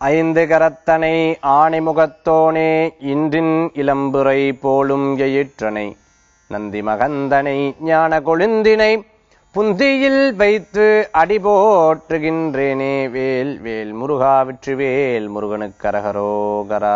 ஐந்து கரத்தனை ஆணிமுகத்தோனே இன்றின் இளம்புரை போலும் எயிற்றனை நந்தி மகந்தனை ஞான கொழுந்தினை புந்தியில் வைத்து அடிபோற்றுகின்றேனே வேல் வேல் முருகா வெற்றிவேல் முருகனுக்கு அரகரோகரா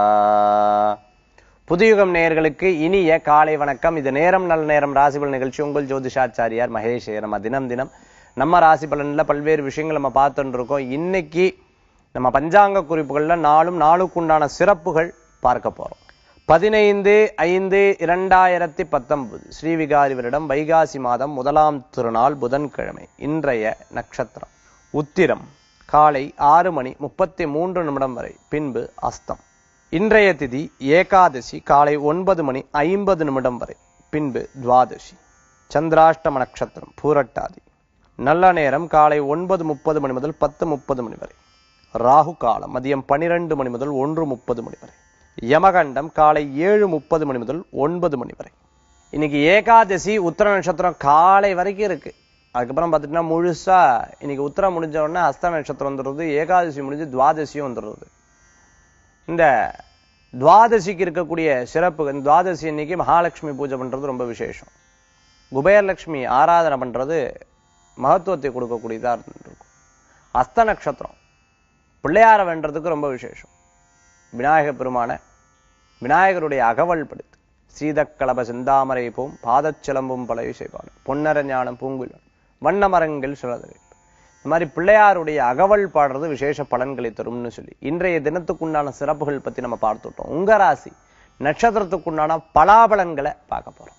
புதியுகம் நேயர்களுக்கு இனிய காலை வணக்கம் இது நேரம் நல்ல நேரம் ராசிபலன் நிகழ்ச்சி உங்கள் ஜோதிஷாச்சாரியார் மகேஷ் நம்ம தினம் தினம் நம்ம ராசி பலன்ல பல்வேறு விஷயங்கள் நம்ம பார்த்துட்டு இருக்கோம் இன்னைக்கு நம்ம பஞ்சாங்க குறிப்புகள்ல நாளும் நாளுக்குண்டான சிறப்புகள் பார்க்க போறோம் பதினைந்து ஐந்து இரண்டாயிரத்தி பத்தொன்பது ஸ்ரீவிகாரி வருடம் வைகாசி மாதம் முதலாம் திருநாள் புதன்கிழமை இன்றைய நட்சத்திரம் உத்திரம் காலை ஆறு மணி முப்பத்தி மூன்று நிமிடம் வரை பின்பு அஸ்தம் இன்றைய திதி ஏகாதசி காலை ஒன்பது மணி ஐம்பது நிமிடம் வரை பின்பு துவாதசி சந்திராஷ்டம நட்சத்திரம் பூரட்டாதி நல்ல நேரம் காலை ஒன்பது முப்பது மணி முதல் பத்து முப்பது மணி வரை ராகு காலம் மதியம் பனிரெண்டு மணி முதல் ஒன்று முப்பது மணி வரை யமகண்டம் காலை ஏழு முப்பது மணி முதல் ஒன்பது மணி வரை இன்னைக்கு ஏகாதசி உத்தர நட்சத்திரம் காலை வரைக்கும் இருக்கு அதுக்கப்புறம் பார்த்துட்டீங்கன்னா முழுசா இன்னைக்கு உத்தரம் முடிஞ்ச உடனே அஸ்த நட்சத்திரம் வந்துடுறது ஏகாதசி முடிஞ்சு துவாதசியும் வந்துடுறது இந்த துவாதசிக்கு இருக்கக்கூடிய சிறப்பு இந்த துவாதசி இன்னைக்கு மகாலட்சுமி பூஜை பண்றது ரொம்ப விசேஷம் குபேரலட்சுமி ஆராதனை பண்றது மகத்துவத்தை கொடுக்கக்கூடியதா இருந்திருக்கும் அஸ்த நட்சத்திரம் பிள்ளையார வென்றதுக்கு ரொம்ப விசேஷம் விநாயக பெருமான விநாயகருடைய அகவல் படுத்து சீதக்கலப செந்தாமரை போம் பாதச்சிலம்பும் பல இசைப்பாடு பொன்னர ஞானம் பூங்குழல் வண்ண மரங்கள் சிலதரை இந்த மாதிரி பிள்ளையாருடைய அகவல் பாடுறது விசேஷ பலன்களை தரும்னு சொல்லி இன்றைய தினத்துக்குண்டான சிறப்புகள் பத்தி நம்ம பார்த்துட்டோம் உங்க ராசி நட்சத்திரத்துக்குண்டான பலாபலன்களை பார்க்க போறோம்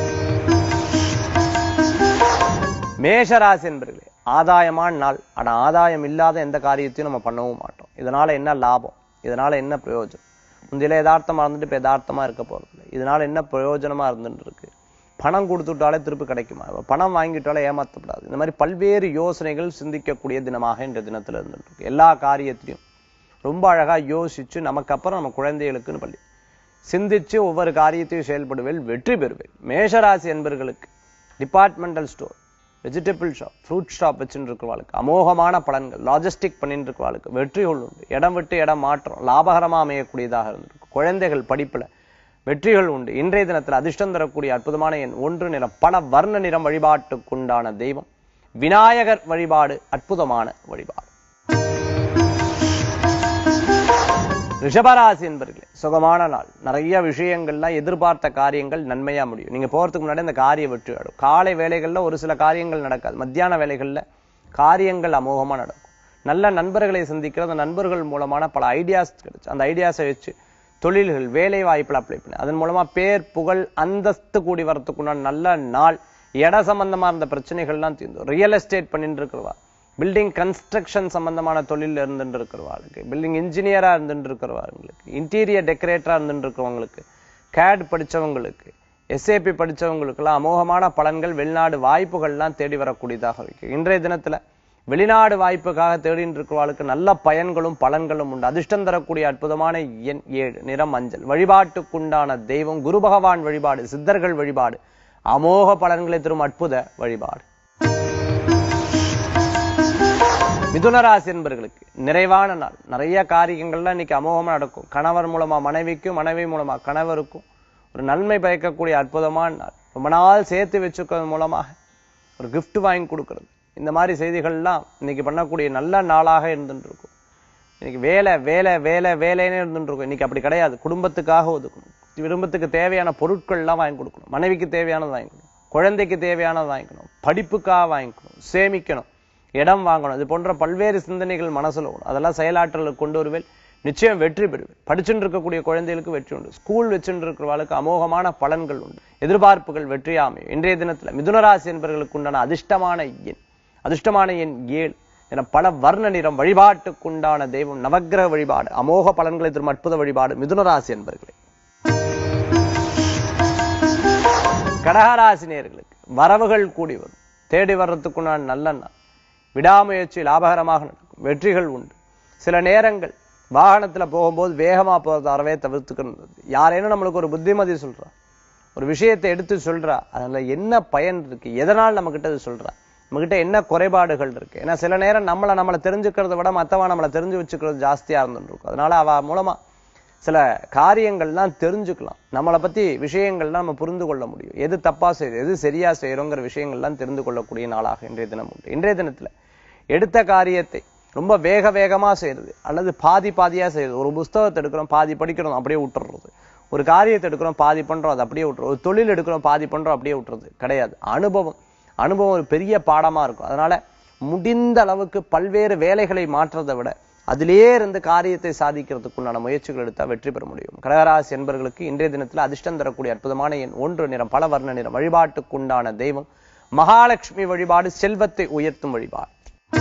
மேஷ ராசி என்பர்களே ஆதாயமான நாள் ஆனா ஆதாயம் இல்லாத எந்த காரியத்தையும் நம்ம பண்ணவும் மாட்டோம் இதனால என்ன லாபம் இதனால என்ன பிரயோஜனம் முந்தையில யதார்த்தமா இருந்துட்டு இப்ப யதார்த்தமா இருக்க போறது இல்லை இதனால என்ன பிரயோஜனமா இருந்துட்டு இருக்கு பணம் கொடுத்துட்டாலே திருப்பி கிடைக்குமா இப்ப பணம் வாங்கிட்டாலே ஏமாத்தப்படாது இந்த மாதிரி பல்வேறு யோசனைகள் சிந்திக்கக்கூடிய தினமாக இந்த தினத்துல இருந்துட்டு இருக்கு எல்லா காரியத்திலையும் ரொம்ப அழகா யோசிச்சு நமக்கு அப்புறம் நம்ம குழந்தைகளுக்குன்னு பள்ளி சிந்திச்சு ஒவ்வொரு காரியத்தையும் செயல்படுவேல் வெற்றி பெறுவேன் மேஷராசி என்பர்களுக்கு departmental store vegetable shop fruit shop வச்சுட்டு இருக்கிறவாளுக்கு அமோகமான பலன்கள் லாஜிஸ்டிக் பண்ணிட்டு இருக்கிறவாளுக்கு வெற்றிகள் உண்டு இடம் விட்டு இடம் மாற்றம் லாபகரமா அமையக்கூடியதாக இருந்திருக்கு குழந்தைகள் படிப்புல வெற்றிகள் உண்டு இன்றைய தினத்தில் அதிர்ஷ்டம் தரக்கூடிய அற்புதமான எண் ஒன்று நிறம் பல வர்ண நிறம் வழிபாட்டுக்குண்டான தெய்வம் விநாயகர் வழிபாடு அற்புதமான வழிபாடு ரிஷபராசி என்பர்களே சுகமான நாள் நிறைய விஷயங்கள்லாம் எதிர்பார்த்த காரியங்கள் நன்மையா முடியும் நீங்க போறதுக்கு முன்னாடி அந்த காரிய வெற்றி ஆடும் காலை வேலைகள்ல ஒரு சில காரியங்கள் நடக்காது மத்தியான வேலைகள்ல காரியங்கள் அமோகமா நடக்கும் நல்ல நண்பர்களை சந்திக்கிற அந்த நண்பர்கள் மூலமான பல ஐடியாஸ் கிடைச்சு அந்த ஐடியாஸை வச்சு தொழில்கள் வேலை வாய்ப்புல அப்ளை பண்ணி அதன் மூலமா பேர் புகழ் அந்தஸ்து கூடி வரத்துக்குண்டான நல்ல நாள் இட சம்பந்தமா இருந்த பிரச்சனைகள்லாம் தீர்ந்து ரியல் எஸ்டேட் பண்ணிட்டு இருக்கிறவா பில்டிங் கன்ஸ்ட்ரக்ஷன் சம்பந்தமான தொழில் இருந்துட்டு இருக்கிறவாளுக்கு பில்டிங் இன்ஜினியரா இருந்துட்டு இருக்கிறவங்களுக்கு இன்டீரியர் டெக்கரேட்டரா இருந்துட்டு இருக்கிறவங்களுக்கு கேட் படிச்சவங்களுக்கு எஸ்ஏபி படிச்சவங்களுக்கெல்லாம் அமோகமான பலன்கள் வெளிநாடு வாய்ப்புகள்லாம் தேடி வரக்கூடியதாக இருக்கு இன்றைய தினத்துல வெளிநாடு வாய்ப்புக்காக தேடிட்டு இருக்கிறவாளுக்கு நல்ல பயன்களும் பலன்களும் உண்டு அதிர்ஷ்டம் தரக்கூடிய அற்புதமான எண் ஏழு நிறம் மஞ்சள் வழிபாட்டுக்குண்டான தெய்வம் குரு பகவான் வழிபாடு சித்தர்கள் வழிபாடு அமோக பலன்களை தரும் அற்புத வழிபாடு மிதுனராசி என்பர்களுக்கு நிறைவான நாள் நிறைய காரியங்கள்லாம் இன்னைக்கு அமோகமா நடக்கும் கணவர் மூலமா மனைவிக்கும் மனைவி மூலமா கணவருக்கும் ஒரு நன்மை பயக்கக்கூடிய அற்புதமான நாள் ரொம்ப நாள் சேர்த்து வச்சுக்கிறது மூலமாக ஒரு gift வாங்கி கொடுக்கிறது இந்த மாதிரி செய்திகள்லாம் இன்னைக்கு பண்ணக்கூடிய நல்ல நாளாக இருந்துட்டு இருக்கும் இன்னைக்கு வேலை வேலை வேலை வேலைன்னு இருந்துட்டு இருக்கும் இன்னைக்கு அப்படி கிடையாது குடும்பத்துக்காக ஒதுக்கணும் குடும்பத்துக்கு தேவையான பொருட்கள்லாம் வாங்கி கொடுக்கணும் மனைவிக்கு தேவையானது வாங்கிக்கணும் குழந்தைக்கு தேவையானது வாங்கிக்கணும் படிப்புக்காக வாங்கிக்கணும் சேமிக்கணும் இடம் வாங்கணும் இது போன்ற பல்வேறு சிந்தனைகள் மனசுல வரும் அதெல்லாம் செயலாற்றலுக்கு கொண்டு வருவேன் நிச்சயம் வெற்றி பெறுவேன் படிச்சுட்டு இருக்கக்கூடிய குழந்தைகளுக்கு வெற்றி உண்டு ஸ்கூல் வச்சுட்டு இருக்கிறவர்களுக்கு அமோகமான பலன்கள் உண்டு எதிர்பார்ப்புகள் வெற்றியாமையும் இன்றைய தினத்துல மிதுனராசி என்பவர்களுக்கு உண்டான அதிர்ஷ்டமான எண் அதிர்ஷ்டமான எண் ஏழு என பல வர்ண நிறம் வழிபாட்டுக்குண்டான தெய்வம் நவக்கிரக வழிபாடு அமோக பலன்களை தரும் அற்புத வழிபாடு மிதுனராசி என்பர்களே கடகராசி நேயர்களுக்கு வரவுகள் கூடி வரும் தேடி வர்றதுக்குண்டான நல்ல நாள் விடாமுயற்சி லாபகரமாக நடக்கும் வெற்றிகள் உண்டு சில நேரங்கள் வாகனத்துல போகும்போது வேகமா போறது அறவே தவிர்த்துக்கிறது யாரேனும் நம்மளுக்கு ஒரு புத்திமதி சொல்றா ஒரு விஷயத்தை எடுத்து சொல்றா அதுல என்ன பயன் இருக்கு எதனால் நம்ம கிட்ட அது சொல்றா நம்மகிட்ட என்ன குறைபாடுகள் இருக்கு ஏன்னா சில நேரம் நம்மளை நம்மளை தெரிஞ்சுக்கிறத விட மத்தவன் நம்மளை தெரிஞ்சு வச்சுக்கிறது ஜாஸ்தியா இருந்துட்டு இருக்கும் அதனால அவ மூலமா சில காரியங்கள்லாம் தெரிஞ்சுக்கலாம் நம்மளை பத்தி விஷயங்கள்லாம் நம்ம புரிந்து கொள்ள முடியும் எது தப்பா செய்யுது எது சரியா செய்யறோங்கிற விஷயங்கள்லாம் தெரிந்து கொள்ளக்கூடிய நாளாக இன்றைய தினம் உண்டு இன்றைய தினத்துல எடுத்த காரியத்தை ரொம்ப வேக வேகமா செய்யறது அல்லது பாதி பாதியா செய்யறது ஒரு புஸ்தகத்தை எடுக்கிறோம் பாதி படிக்கிறோம் அப்படியே விட்டுறது ஒரு காரியத்தை எடுக்கிறோம் பாதி பண்றோம் அது அப்படியே விட்டுறோம் ஒரு தொழில் எடுக்கிறோம் பாதி பண்றோம் அப்படியே விட்டுறது கிடையாது அனுபவம் அனுபவம் ஒரு பெரிய பாடமா இருக்கும் அதனால முடிந்த அளவுக்கு பல்வேறு வேலைகளை மாற்றுறதை விட அதிலேயே இருந்து காரியத்தை சாதிக்கிறதுக்குண்டான முயற்சிகள் எடுத்தா வெற்றி பெற முடியும் கடகராசி என்பவர்களுக்கு இன்றைய தினத்தில் அதிர்ஷ்டம் தரக்கூடிய அற்புதமான எண் ஒன்று நிறம் பல வர்ண நிறம் வழிபாட்டுக்குண்டான தெய்வம் மகாலட்சுமி வழிபாடு செல்வத்தை உயர்த்தும் வழிபாடு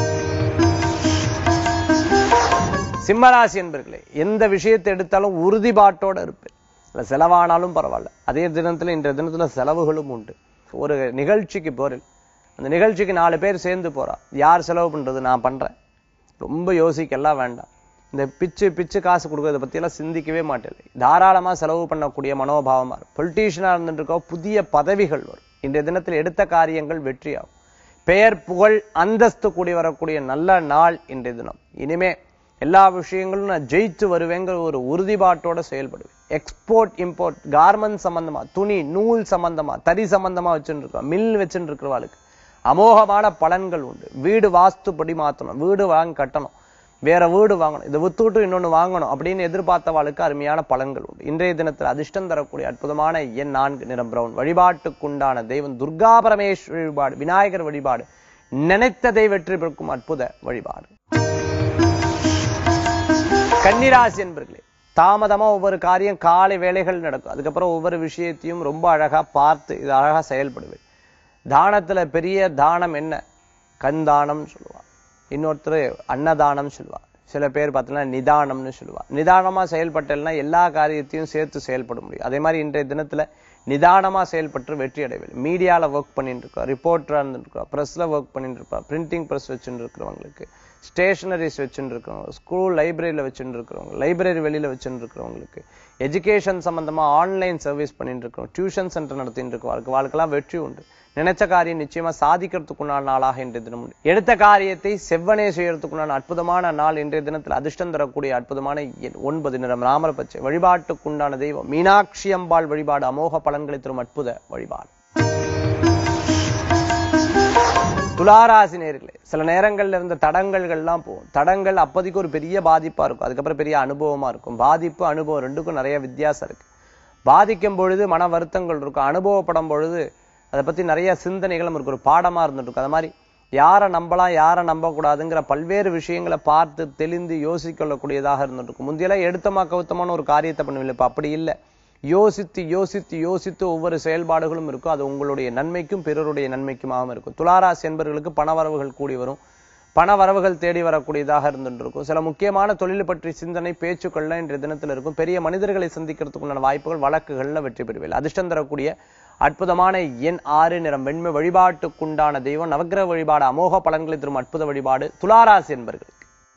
சிம்மராசி என்பர்களே எந்த விஷயத்தை எடுத்தாலும் உறுதிப்பாட்டோட இருப்பேன் இல்ல செலவானாலும் பரவாயில்ல அதே தினத்துல இன்றைய தினத்துல செலவுகளும் உண்டு ஒரு நிகழ்ச்சிக்கு போறேன் அந்த நிகழ்ச்சிக்கு நாலு பேர் சேர்ந்து போறா யார் செலவு பண்றது நான் பண்றேன் ரொம்ப யோசிக்கலாம் வேண்டாம் இந்த பிச்சு பிச்சு காசு கொடுக்கறத பத்தி எல்லாம் சிந்திக்கவே மாட்டேன் தாராளமா செலவு பண்ணக்கூடிய மனோபாவமா இருக்கும் பொலிட்டீஷியனா இருந்துட்டு இருக்கோ புதிய பதவிகள் வரும் இன்றைய தினத்தில் எடுத்த காரியங்கள் வெற்றியாகும் பெயர் புகழ் அந்தஸ்து கூடி வரக்கூடிய நல்ல நாள் இன்றைய தினம் இனிமே எல்லா விஷயங்களும் நான் ஜெயிச்சு வருவேங்கிற ஒரு உறுதிப்பாட்டோட செயல்படுவேன் எக்ஸ்போர்ட் இம்போர்ட் கார்மெண்ட் சம்பந்தமா துணி நூல் சம்பந்தமா தறி சம்பந்தமா வச்சுட்டு இருக்கோம் மில் வச்சுட்டு இருக்கிறவாளுக்கு அமோகமான பலன்கள் உண்டு வீடு வாஸ்துப்படி மாத்தணும் வீடு வாங்கி கட்டணும் வேற வீடு வாங்கணும் இதை வித்துவிட்டு இன்னொன்னு வாங்கணும் அப்படின்னு எதிர்பார்த்தவாளுக்கு அருமையான பலன்கள் உண்டு இன்றைய தினத்தில் அதிர்ஷ்டம் தரக்கூடிய அற்புதமான எண் நான்கு நிறம் பிரவுன் வழிபாட்டுக்குண்டான தெய்வம் துர்கா பரமேஸ்வரி வழிபாடு விநாயகர் வழிபாடு நினைத்ததை வெற்றி பெறுக்கும் அற்புத வழிபாடு கன்னிராசி என்பர்களே தாமதமா ஒவ்வொரு காரியம் காலை வேலைகள் நடக்கும் அதுக்கப்புறம் ஒவ்வொரு விஷயத்தையும் ரொம்ப அழகா பார்த்து இது அழகா செயல்படுவேன் தானத்துல பெரிய தானம் என்ன கண் தானம்னு சொல்லுவா இன்னொருத்தர் அன்னதானம் சொல்லுவா சில பேர் பார்த்தீங்கன்னா நிதானம்னு சொல்லுவா நிதானமா செயல்பட்டேன்னா எல்லா காரியத்தையும் சேர்த்து செயல்பட முடியும் அதே மாதிரி இன்றைய தினத்துல நிதானமா செயல்பட்டு வெற்றி அடைவேன் மீடியால ஒர்க் பண்ணிட்டு இருக்கோம் ரிப்போர்ட்டரா இருந்துட்டு இருக்கோம் ப்ரெஸ்ல ஒர்க் பண்ணிட்டு இருப்பா பிரிண்டிங் ப்ரெஸ் வச்சுட்டு இருக்கிறவங்களுக்கு ஸ்டேஷனரிஸ் வச்சுட்டு இருக்கிறவங்க ஸ்கூல் லைப்ரரியில வச்சுட்டு இருக்கிறவங்க லைப்ரரி வெளியில வச்சுட்டு இருக்கிறவங்களுக்கு எஜுகேஷன் சம்பந்தமா ஆன்லைன் சர்வீஸ் பண்ணிட்டு இருக்கிறோம் டியூஷன் சென்டர் நடத்திட்டு இருக்கவங்களுக்கு வாழ்க்கெல்லாம் வெற்றி உண்டு நினைச்ச காரியம் நிச்சயமா சாதிக்கிறதுக்குண்டான நாளாக இன்றைய தினம் உண்டு எடுத்த காரியத்தை செவ்வனே செய்யறதுக்குண்டான அற்புதமான நாள் இன்றைய தினத்தில் அதிர்ஷ்டம் தரக்கூடிய அற்புதமான எண் ஒன்பது நிறம் ராமர பச்சை வழிபாட்டுக்குண்டான தெய்வம் மீனாட்சி அம்பாள் வழிபாடு அமோக பலன்களை தரும் அற்புத வழிபாடு துளாராசி நேர்களே சில நேரங்கள்ல இருந்த தடங்கல்கள்லாம் போகும் தடங்கள் அப்போதைக்கு ஒரு பெரிய பாதிப்பா இருக்கும் அதுக்கப்புறம் பெரிய அனுபவமா இருக்கும் பாதிப்பு அனுபவம் ரெண்டுக்கும் நிறைய வித்தியாசம் இருக்கு பாதிக்கும் பொழுது மன வருத்தங்கள் இருக்கும் அனுபவப்படும் பொழுது அதை பத்தி நிறைய சிந்தனைகளும் இருக்கு ஒரு பாடமா இருந்துட்டு இருக்கும் அது மாதிரி யாரை நம்பலாம் யாரை நம்பக்கூடாதுங்கிற பல்வேறு விஷயங்களை பார்த்து தெளிந்து யோசிக்கொள்ளக்கூடியதாக இருந்துட்டு இருக்கும் முந்தையெல்லாம் எடுத்தமா கவுத்தமான ஒரு காரியத்தை பண்ணுவில்லை இப்ப அப்படி இல்லை யோசித்து யோசித்து யோசித்து ஒவ்வொரு செயல்பாடுகளும் இருக்கும் அது உங்களுடைய நன்மைக்கும் பிறருடைய நன்மைக்குமாகவும் இருக்கும் துளாராசி என்பவர்களுக்கு பணவரவுகள் கூடி வரும் பண வரவுகள் தேடி வரக்கூடியதாக இருந்துட்டு இருக்கும் சில முக்கியமான தொழில் பற்றி சிந்தனை பேச்சுக்கள்ல இன்றைய தினத்தில் இருக்கும் பெரிய மனிதர்களை சந்திக்கிறதுக்குண்டான வாய்ப்புகள் வழக்குகள்ல வெற்றி பெறுவீர்கள் அதிர்ஷ்டம் தரக்கூடிய அற்புதமான எண் ஆறு நிறம் வெண்மை வழிபாட்டுக்குண்டான தெய்வம் நவக்கிரக வழிபாடு அமோக பலன்களை தரும் அற்புத வழிபாடு துளாராசி என்பவர்களுக்கு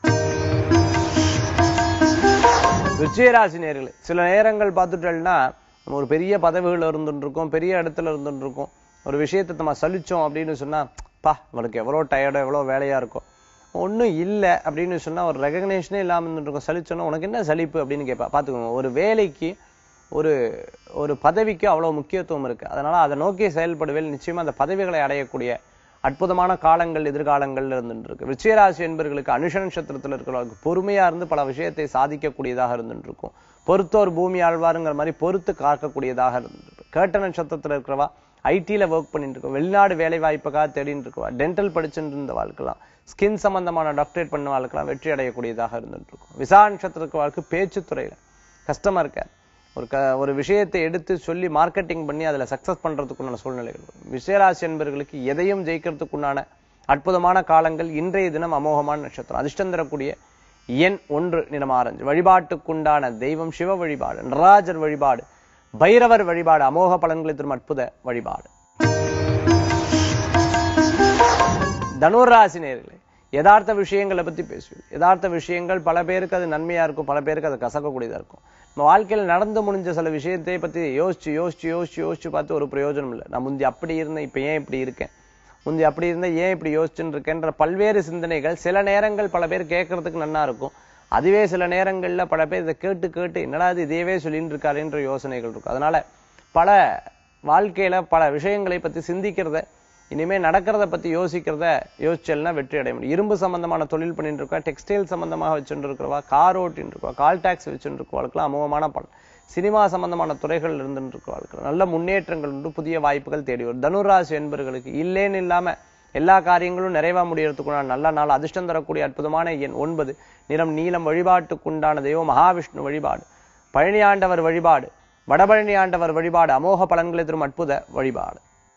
விஜயராசி நேர்களே சில நேரங்கள் பார்த்துட்டோம்னா நம்ம ஒரு பெரிய பதவிகள் இருந்துட்டு இருக்கோம் பெரிய இடத்துல இருந்துட்டு இருக்கோம் ஒரு விஷயத்தை நம்ம சலிச்சோம் அப்படின்னு சொன்னா பா அவனுக்கு எவ்வளோ டயர்டோ எவ்வளோ வேலையா இருக்கும் ஒண்ணும் இல்லை அப்படின்னு சொன்னா ஒரு ரெகக்னேஷனே இல்லாம இருந்துட்டு இருக்கோம் சலிச்சோன்னா உனக்கு என்ன சலிப்பு அப்படின்னு கேட்பா பார்த்துக்கோங்க ஒரு வேலைக்கு ஒரு ஒரு பதவிக்கு அவ்வளவு முக்கியத்துவம் இருக்கு அதனால அதை நோக்கி செயல்படுவேல் நிச்சயமா அந்த பதவிகளை அடையக்கூடிய அற்புதமான காலங்கள் எதிர்காலங்கள்ல இருந்துட்டு இருக்கு விஜயராசி என்பவர்களுக்கு அனுஷ நட்சத்திரத்துல இருக்கிறவர்களுக்கு பொறுமையா இருந்து பல விஷயத்தை சாதிக்கக்கூடியதாக இருந்துட்டு இருக்கும் பொறுத்தோர் பூமி ஆழ்வாருங்கிற மாதிரி பொறுத்து காக்கக்கூடியதாக இருந்துட்டு இருக்கு கேட்ட நட்சத்திரத்துல இருக்கிறவா ஐடில ஒர்க் பண்ணிட்டு இருக்கோம் வெளிநாடு வேலை வாய்ப்புக்காக தேடிட்டு இருக்கவா டென்டல் படிச்சுட்டு இருந்த வாழ்க்கலாம் ஸ்கின் சம்பந்தமான டாக்டரேட் பண்ண வாழ்க்கலாம் வெற்றி அடையக்கூடியதாக இருந்துட்டு இருக்கும் விசா நட்சத்திரத்துக்கு வாழ்க்கை பேச்சுத்துறையில கஷ்டமா இருக்காது ஒரு க ஒரு விஷயத்தை எடுத்து சொல்லி மார்க்கெட்டிங் பண்ணி அதுல சக்சஸ் பண்றதுக்குண்டான சூழ்நிலைகள் வரும். விசயராசி என்பவர்களுக்கு எதையும் ஜெயிக்கிறதுக்குண்டான அற்புதமான காலங்கள் இன்றைய தினம் அமோகமான நட்சத்திரம் அதிர்ஷ்டம் தரக்கூடிய எண் ஒன்று நிறம் ஆரஞ்சு வழிபாட்டுக்குண்டான தெய்வம் சிவ வழிபாடு நடராஜர் வழிபாடு பைரவர் வழிபாடு அமோக பலன்களை தரும் அற்புத வழிபாடு தனுராசி நேர்களே யதார்த்த விஷயங்களை பத்தி பேசுவீங்க யதார்த்த விஷயங்கள் பல பேருக்கு அது நன்மையா இருக்கும் பல பேருக்கு அது கசக்கக்கூடியதா இருக்கும் நம்ம வாழ்க்கையில நடந்து முடிஞ்ச சில விஷயத்தை பத்தி யோசிச்சு யோசிச்சு யோசிச்சு யோசிச்சு பார்த்து ஒரு பிரயோஜனம் இல்லை நான் முந்தி அப்படி இருந்தேன் இப்ப ஏன் இப்படி இருக்கேன் முந்தி அப்படி இருந்தா ஏன் இப்படி யோசிச்சுன்னு இருக்கேன்ற பல்வேறு சிந்தனைகள் சில நேரங்கள் பல பேர் கேட்கறதுக்கு நன்னா இருக்கும் அதுவே சில நேரங்கள்ல பல பேர் இதை கேட்டு கேட்டு என்னடா இது இதையவே சொல்லிட்டு இருக்காருன்ற யோசனைகள் இருக்கும் அதனால பல வாழ்க்கையில பல விஷயங்களை பத்தி சிந்திக்கிறத இனிமே நடக்கிறத பத்தி யோசிக்கிறத யோசிச்சல்னா வெற்றி அடைய முடியும் இரும்பு சம்பந்தமான தொழில் பண்ணிட்டு இருக்கா டெக்ஸ்டைல் சம்பந்தமாக வச்சுட்டு இருக்கிறவா கார் ஓட்டின்னு இருக்கவா கால் டாக்ஸ் வச்சுட்டு இருக்கவாளுக்குலாம் அமோகமான பலன் சினிமா சம்பந்தமான துறைகள் இருந்துட்டு இருக்கவாளுக்கு நல்ல முன்னேற்றங்கள் உண்டு புதிய வாய்ப்புகள் தேடி வரும் தனுராசி என்பர்களுக்கு இல்லேன்னு இல்லாம எல்லா காரியங்களும் நிறைவா முடியறதுக்குள்ள நல்ல நாள் அதிர்ஷ்டம் தரக்கூடிய அற்புதமான எண் ஒன்பது நிறம் நீலம் வழிபாட்டுக்குண்டான தெய்வம் மகாவிஷ்ணு வழிபாடு பழனி ஆண்டவர் வழிபாடு வடபழனி ஆண்டவர் வழிபாடு அமோக பலன்களை தரும் அற்புத வழிபாடு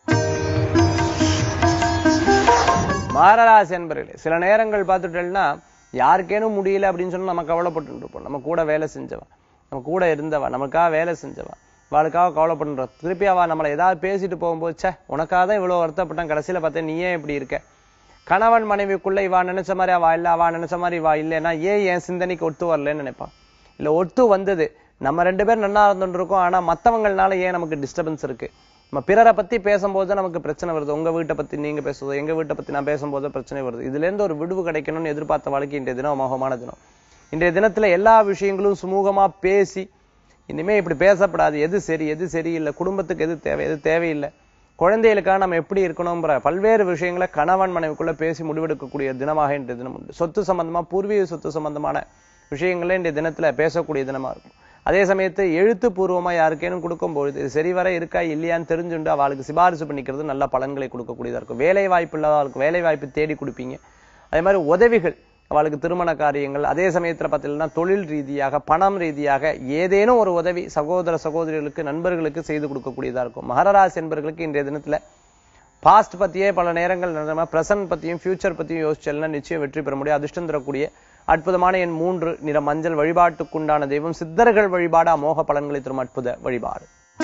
மாரராசி என்பர்களே சில நேரங்கள் பார்த்துட்டேன்னா யாருக்கேனும் முடியல அப்படின்னு சொன்னா நம்ம கவலைப்பட்டு இருப்போம் நம்ம கூட வேலை செஞ்சவன் நம்ம கூட இருந்தவன் நமக்காக வேலை செஞ்சவன் அவளுக்காக கவலைப்படுறோம் திருப்பி அவ நம்மளை ஏதாவது பேசிட்டு போகும்போது ச்சே உனக்காக தான் இவ்வளவு வருத்தப்பட்டான் கடைசியில பார்த்தா நீ ஏன் இப்படி இருக்க கணவன் மனைவிக்குள்ள இவா நினைச்ச மாதிரி அவா இல்ல அவா நினைச்ச மாதிரி இவா இல்லைன்னா ஏன் என் சிந்தனைக்கு ஒத்து வரலன்னு நினைப்பான் இல்ல ஒத்து வந்தது நம்ம ரெண்டு பேரும் நல்லா இருந்துட்டு இருக்கோம் ஆனா மத்தவங்களால ஏன் நமக்கு டிஸ்டர்பன்ஸ் இருக்கு நம்ம பிறரை பத்தி பேசும்போது தான் நமக்கு பிரச்சனை வருது உங்க வீட்டை பத்தி நீங்க பேசுவது எங்க வீட்டை பத்தி நான் பேசும்போது பிரச்சனை வருது இதுல இருந்து ஒரு விடுவு கிடைக்கணும்னு எதிர்பார்த்த வாழ்க்கை இன்றைய தினம் அமோகமான தினம் இன்றைய தினத்துல எல்லா விஷயங்களும் சுமூகமா பேசி இனிமே இப்படி பேசப்படாது எது சரி எது சரியில்லை குடும்பத்துக்கு எது தேவை எது தேவையில்லை குழந்தைகளுக்காக நம்ம எப்படி இருக்கணும்ன்ற பல்வேறு விஷயங்களை கணவன் மனைவிக்குள்ள பேசி முடிவெடுக்கக்கூடிய தினமாக இன்றைய தினம் உண்டு சொத்து சம்பந்தமா பூர்வீக சொத்து சம்பந்தமான விஷயங்களே இன்றைய தினத்துல பேசக்கூடிய தினமா இருக்கும் அதே சமயத்து எழுத்துப்பூர்வமா யாருக்கேனும் கொடுக்கும்பொழுது இது சரிவர இருக்கா இல்லையான்னு தெரிஞ்சுண்டு அவளுக்கு சிபாரிசு பண்ணிக்கிறது நல்ல பலன்களை கொடுக்கக்கூடியதா இருக்கும் வேலை வாய்ப்பு இல்லாதவளுக்கு வேலை வாய்ப்பு தேடி கொடுப்பீங்க அதே மாதிரி உதவிகள் அவளுக்கு திருமண காரியங்கள் அதே சமயத்துல பார்த்தீங்கன்னா தொழில் ரீதியாக பணம் ரீதியாக ஏதேனும் ஒரு உதவி சகோதர சகோதரிகளுக்கு நண்பர்களுக்கு செய்து கொடுக்கக்கூடியதா இருக்கும் மகரராசி என்பர்களுக்கு இன்றைய தினத்துல பாஸ்ட் பத்தியே பல நேரங்கள் பிரசன்ட் பத்தியும் ஃபியூச்சர் பத்தியும் யோசிச்சல்னா நிச்சயம் வெற்றி பெற முடியும் அதிர்ஷ்டம் தரக்கூடிய அற்புதமான எண் மூன்று நிற மஞ்சள் வழிபாட்டுக்குண்டான தெய்வம் சித்தர்கள் வழிபாடு அமோக பலன்களை தரும் அற்புத வழிபாடு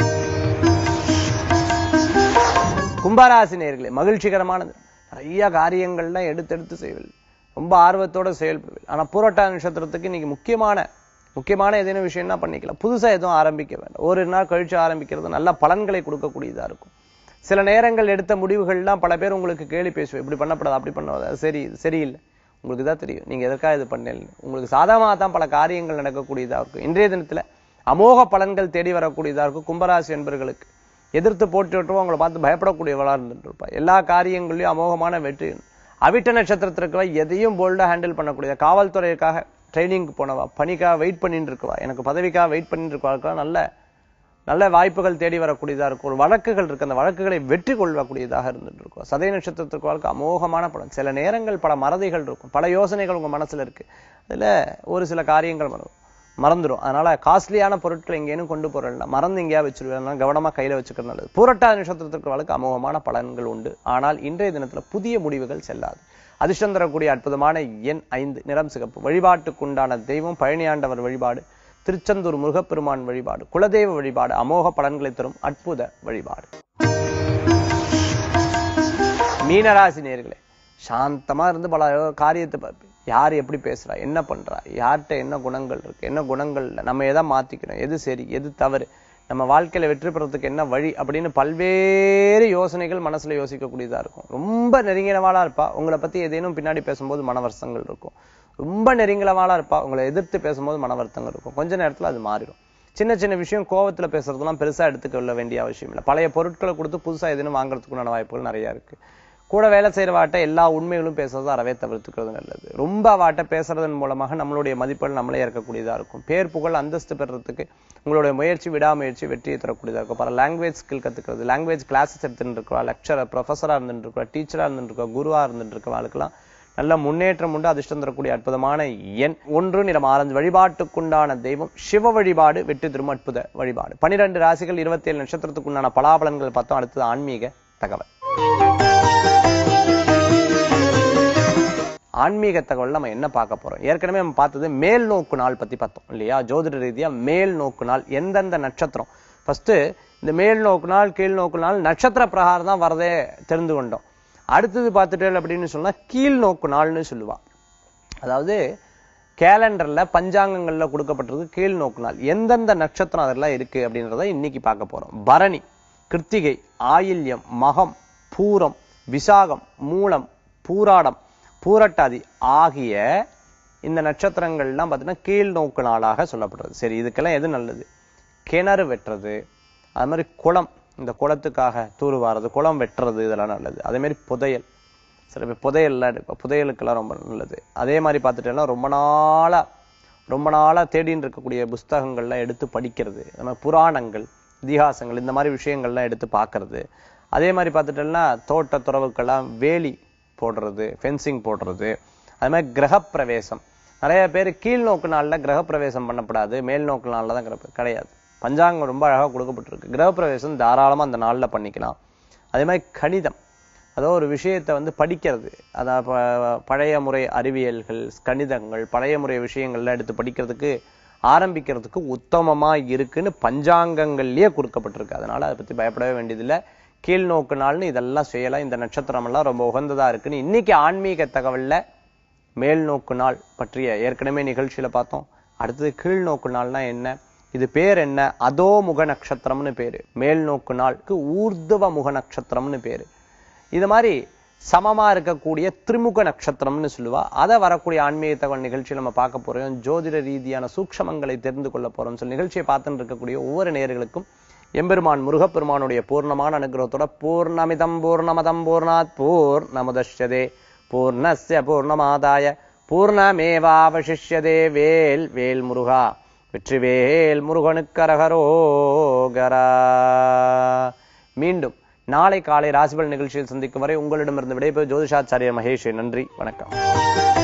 கும்பராசி நேர்களே மகிழ்ச்சிகரமானது நிறைய காரியங்கள்லாம் எடுத்தெடுத்து செய்வீர்கள் ரொம்ப ஆர்வத்தோட செயல்படுவீர்கள் ஆனா பூரட்டா நட்சத்திரத்துக்கு இன்னைக்கு முக்கியமான முக்கியமான ஏதேனும் விஷயம்னா பண்ணிக்கலாம் புதுசா எதுவும் ஆரம்பிக்க வேண்டாம் ஒரு நாள் கழிச்சு ஆரம்பிக்கிறது நல்ல பலன்களை கொடுக்கக்கூடியதா இருக்கும் சில நேரங்கள் எடுத்த முடிவுகள்லாம் பல பேர் உங்களுக்கு கேலி பேசுவேன் இப்படி பண்ணப்படாது அப்படி பண்ணக்கூடாது சரி இது சரியில்லை உங்களுக்கு தான் தெரியும் நீங்க எதற்காக இது பண்ணல உங்களுக்கு சாதகமாக தான் பல காரியங்கள் நடக்கக்கூடியதா இருக்கும் இன்றைய தினத்துல அமோக பலன்கள் தேடி வரக்கூடியதா இருக்கும் கும்பராசி என்பர்களுக்கு எதிர்த்து போட்டுவிட்டு அவங்களை பார்த்து பயப்படக்கூடியவளா இருந்துட்டு இருப்பா எல்லா காரியங்களையும் அமோகமான வெற்றி அவிட்ட நட்சத்திரத்திற்கு எதையும் போல்டா ஹேண்டில் பண்ணக்கூடிய காவல்துறைக்காக ட்ரைனிங்க்கு போனவா பணிக்காக வெயிட் பண்ணிட்டு இருக்கவா எனக்கு பதவிக்காக வெயிட் பண்ணிட்டு இருக்கவா நல்ல நல்ல வாய்ப்புகள் தேடி வரக்கூடியதா இருக்கும் ஒரு வழக்குகள் இருக்கு அந்த வழக்குகளை வெற்றி கொள்ளக்கூடியதாக இருந்துட்டு இருக்கும் சதய நட்சத்திரத்திற்கு வாழ்க்கை அமோகமான பலன் சில நேரங்கள் பல மறதிகள் இருக்கும் பல யோசனைகள் உங்க மனசுல இருக்கு அதுல ஒரு சில காரியங்கள் மறக்கும் மறந்துடும் அதனால காஸ்ட்லியான பொருட்கள் எங்கேயும் கொண்டு போறல மறந்து எங்கேயா வச்சிருவேன் கவனமா கையில வச்சுக்கிறது நல்லது பூரட்டா நட்சத்திரத்திற்கு வாழ்க்கை அமோகமான பலன்கள் உண்டு ஆனால் இன்றைய தினத்துல புதிய முடிவுகள் செல்லாது அதிர்ஷ்டம் தரக்கூடிய அற்புதமான எண் ஐந்து நிறம் சிகப்பு வழிபாட்டுக்குண்டான தெய்வம் பழனியாண்டவர் வழிபாடு திருச்செந்தூர் முருகப்பெருமான் வழிபாடு குலதெய்வ வழிபாடு அமோக பலன்களை தரும் அற்புத வழிபாடு மீனராசி நேர்களே சாந்தமா இருந்து பல காரியத்தை பார்ப்பேன் யார் எப்படி பேசுறா என்ன பண்றா யார்கிட்ட என்ன குணங்கள் இருக்கு என்ன குணங்கள் இல்லை நம்ம எதை மாத்திக்கணும் எது சரி எது தவறு நம்ம வாழ்க்கையில வெற்றி பெறதுக்கு என்ன வழி அப்படின்னு பல்வேறு யோசனைகள் மனசுல யோசிக்கக்கூடியதா இருக்கும் ரொம்ப நெருங்கினவாளா இருப்பா உங்களை பத்தி ஏதேனும் பின்னாடி பேசும்போது மனவர்த்தங்கள் இருக்கும் ரொம்ப நெருங்கினவாளா இருப்பா உங்களை எதிர்த்து பேசும்போது மனவர்த்தங்கள் இருக்கும் கொஞ்ச நேரத்துல அது மாறிடும் சின்ன சின்ன விஷயம் கோவத்துல பேசுறதெல்லாம் பெருசா எடுத்துக்கொள்ள வேண்டிய அவசியம் இல்லை பழைய பொருட்களை கொடுத்து புதுசா எதுவும் வாங்குறதுக்குண்டான வாய்ப்புகள் நிறைய இருக்கு கூட வேலை செய்யறவாட்ட எல்லா உண்மைகளும் பேசுறது அறவே தவிர்த்துக்கிறது நல்லது ரொம்ப அவாட்ட பேசுறதன் மூலமாக நம்மளுடைய மதிப்புகள் நம்மளே இறக்கக்கூடியதா இருக்கும் பேர் புகழ் அந்தஸ்து பெறறதுக்கு உங்களுடைய முயற்சி விடாமுயற்சி வெற்றியை தரக்கூடியதா இருக்கும் பல லாங்குவேஜ் ஸ்கில் கத்துக்கிறது லாங்குவேஜ் கிளாஸஸ் எடுத்துட்டு இருக்கா லெக்சரர் ப்ரொஃபஸரா இருந்துட்டு இருக்கா டீச்சரா இருந்துட்டு இருக்கா குருவா இருந்துட்டு இருக்கவாளுக்கெல்லாம் நல்ல முன்னேற்றம் உண்டு அதிர்ஷ்டம் தரக்கூடிய அற்புதமான எண் ஒன்று நிறம் ஆரஞ்சு வழிபாட்டுக்குண்டான தெய்வம் சிவ வழிபாடு வெற்றி தரும் அற்புத வழிபாடு பனிரெண்டு ராசிகள் இருபத்தி ஏழு நட்சத்திரத்துக்குண்டான பலாபலன்கள் பார்த்தோம் அடுத்தது ஆன்மீக தகவல் ஆன்மீக தகவல் நம்ம என்ன பார்க்க போறோம் ஏற்கனவே நம்ம பார்த்தது மேல் நோக்கு நாள் பத்தி பார்த்தோம் இல்லையா ஜோதிட ரீதியா மேல் நோக்கு நாள் எந்தெந்த நட்சத்திரம் ஃபர்ஸ்ட் இந்த மேல் நோக்கு நாள் கீழ் நோக்கு நாள் நட்சத்திர பிரகாரம் தான் வரதே தெரிந்து கொண்டோம் அடுத்தது பார்த்துட்டு அப்படின்னு சொன்னா கீழ் நோக்கு நாள்னு சொல்லுவா அதாவது கேலண்டர்ல பஞ்சாங்கங்கள்ல கொடுக்கப்பட்டிருக்கு கீழ் நோக்கு நாள் எந்தெந்த நட்சத்திரம் அதெல்லாம் இருக்கு அப்படின்றத இன்னைக்கு பார்க்க போறோம் பரணி கிருத்திகை ஆயில்யம் மகம் பூரம் விசாகம் மூலம் பூராடம் பூரட்டாதி ஆகிய இந்த நட்சத்திரங்கள்லாம் பார்த்தீங்கன்னா கீழ் நோக்கு நாளாக சொல்லப்படுறது சரி இதுக்கெல்லாம் எது நல்லது கிணறு வெட்டுறது அது மாதிரி குளம் இந்த குளத்துக்காக தூர்வாரது குளம் வெட்டுறது இதெல்லாம் நல்லது அதே மாதிரி புதையல் சில பேர் புதையல்லாம் எடுப்போம் புதையலுக்கெல்லாம் ரொம்ப நல்லது அதே மாதிரி பார்த்துட்டேன்னா ரொம்ப நாளா ரொம்ப நாளா தேடின்னு இருக்கக்கூடிய புஸ்தகங்கள்லாம் எடுத்து படிக்கிறது அது மாதிரி புராணங்கள் இதிகாசங்கள் இந்த மாதிரி விஷயங்கள்லாம் எடுத்து பார்க்கறது அதே மாதிரி பார்த்துட்டோம்னா தோட்ட துறவுக்கெல்லாம் வேலி போடுறது ஃபென்சிங் போடுறது அது மாதிரி கிரகப்பிரவேசம் நிறைய பேர் கீழ் நோக்கு நாளில் கிரகப்பிரவேசம் பண்ணப்படாது மேல் நோக்கு நாளில் தான் கிரக கிடையாது பஞ்சாங்கம் ரொம்ப அழகாக கொடுக்கப்பட்டிருக்கு கிரகப்பிரவேசம் தாராளமாக அந்த நாளில் பண்ணிக்கலாம் அதே மாதிரி கணிதம் அதோ ஒரு விஷயத்தை வந்து படிக்கிறது அதான் ப- பழைய முறை அறிவியல்கள் கணிதங்கள் பழைய முறை விஷயங்கள்லாம் எடுத்து படிக்கிறதுக்கு ஆரம்பிக்கிறதுக்கு உத்தமமா இருக்குன்னு பஞ்சாங்கங்கள்லயே கொடுக்கப்பட்டிருக்கு அதனால அதை பத்தி பயப்படவே வேண்டியதில்லை கீழ் நோக்கு நாள்னு இதெல்லாம் செய்யலாம் இந்த நட்சத்திரம் எல்லாம் ரொம்ப உகந்ததா இருக்குன்னு இன்னைக்கு ஆன்மீக தகவல்ல மேல் நோக்கு நாள் பற்றிய ஏற்கனவே நிகழ்ச்சியில பார்த்தோம் அடுத்தது கீழ் நோக்கு நாள்னா என்ன இது பேர் என்ன அதோ முக நட்சத்திரம்னு பேரு மேல் நோக்கு நாளுக்கு ஊர்துவ முக நட்சத்திரம்னு பேரு இது மாதிரி சமமா இருக்கக்கூடிய திரிமுக நட்சத்திரம்னு சொல்லுவா அதை வரக்கூடிய ஆன்மீக தகவல் நிகழ்ச்சியில் நம்ம பார்க்க போறோம் ஜோதிட ரீதியான சூக்ஷமங்களை தெரிந்து கொள்ள போறோம் சொல்லி நிகழ்ச்சியை பார்த்துட்டு இருக்கக்கூடிய ஒவ்வொரு நேயர்களுக்கும் எம்பெருமான் முருகப்பெருமானுடைய பூர்ணமான அனுகிரகத்தோட பூர்ணமிதம் பூர்ணமதம் பூர்ணாத் பூர்ணமுதஷ்யதே பூர்ணஸ்ய பூர்ணமாதாய பூர்ணமேவாவசிஷ்யதே வேல் வேல் முருகா வெற்றிவேல் முருகனுக்கரகரோகரா மீண்டும் நாளை காலை ராசிபல் நிகழ்ச்சியில் சந்திக்கும் வரை உங்களிடமிருந்து விடைபெறும் ஜோதிஷாச்சாரியர் மகேஷ் நன்றி வணக்கம்